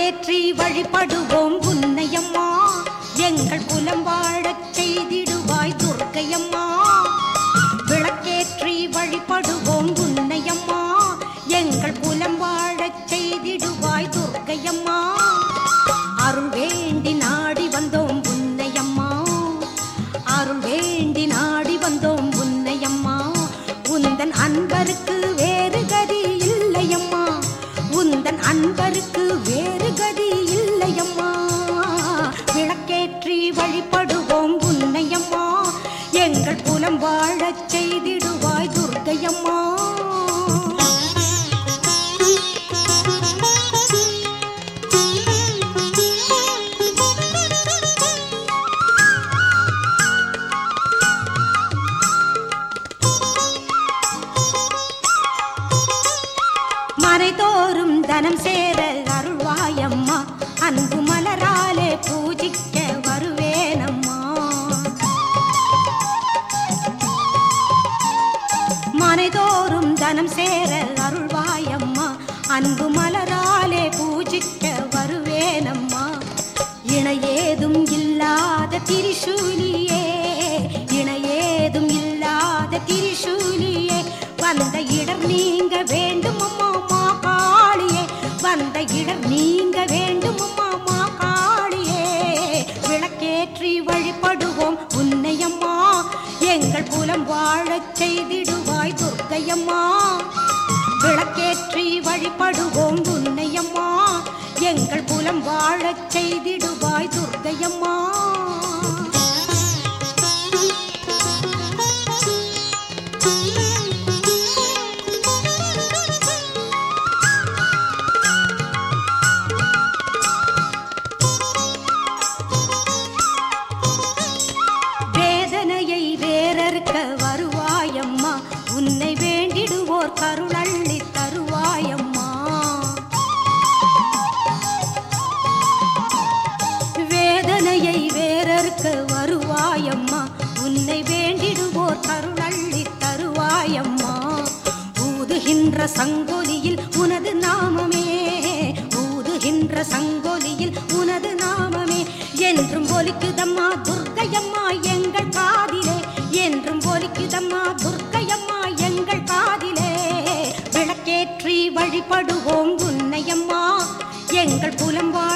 விளக்கேற்றி வழிபடுவோம் உன்னையம்மா எங்கள் குலம் வாழச் செய்திடுவாய் துர்க்கையம்மா விளக்கேற்றி வழிபடுவோம் உன்னையம்மா எங்கள் குலம் வாழச் செய்திடுவாய் துர்க்கையம்மா அருள் வேண்டி நாடி வந்தோம் உன்னையம்மா அருள் வேண்டி நாடி வந்தோம் உன்னையம்மா உந்தன் அன்பருக்கு வேறு கதி இல்லையம்மா உந்தன் அன்பருக்கு வேறு கதி இல்லையம்மா விளக்கேற்றி வழிபடுவோம் உன்னையம்மா எங்கள் குலம் வாழச் செய்திடுவாய் துர்க்கையம்மா மறைதோறும் தனம் சேர அருள்வாயம்மா அன்பு மலராலே பூஜிக்க வருவேனம்மா மறைதோறும் தனம் சேர அருள்வாயம்மா அன்பு மலராலே பூஜிக்க வருவேனம்மா இணையேதும் இல்லாத திரிசூலியே இணையேதும் இல்லாத திரிசூலியே வந்த இடர் நீங்க வேண்டும் அம்மா மா காளியே வந்த இடர் நீங்க வேண்டும் அம்மா மா காளியே விளக்கேற்றி வழிபடுவோம் உன்னையம்மா எங்கள் குலம் வாழச் செய்திடுவாய் துர்க்கையம்மா விளக்கேற்றி வழிபடுவோம் உன்னையம்மா எங்கள் குலம் வாழச் செய்திடுவாய் துர்க்கையம்மா வேதனையை வேறறுக்க வருவாயம்மா உன்னை வேண்டிடுவோர் கருளள்ளி தருவாயம்மா வேதனையை வேறறுக்க வருவாயம்மா உன்னை வேண்டிடுவோர் கருளள்ளி தருவாயம்மா ஊதுகின்ற சங்கொலியில் உனது நாமமே ஊதுகின்ற சங்கொலியில் உனது நாமமே என்றும் ஒலிக்குதம்மா துர்க்கையம்மா எங்கள் காதிலே என்றும் ஒலிக்குதம்மா துர்க்கையம்மா எங்கள் காதிலே விளக்கேற்றி வழிபடுவோம் உன்னையம்மா எங்கள் புலம் வாழ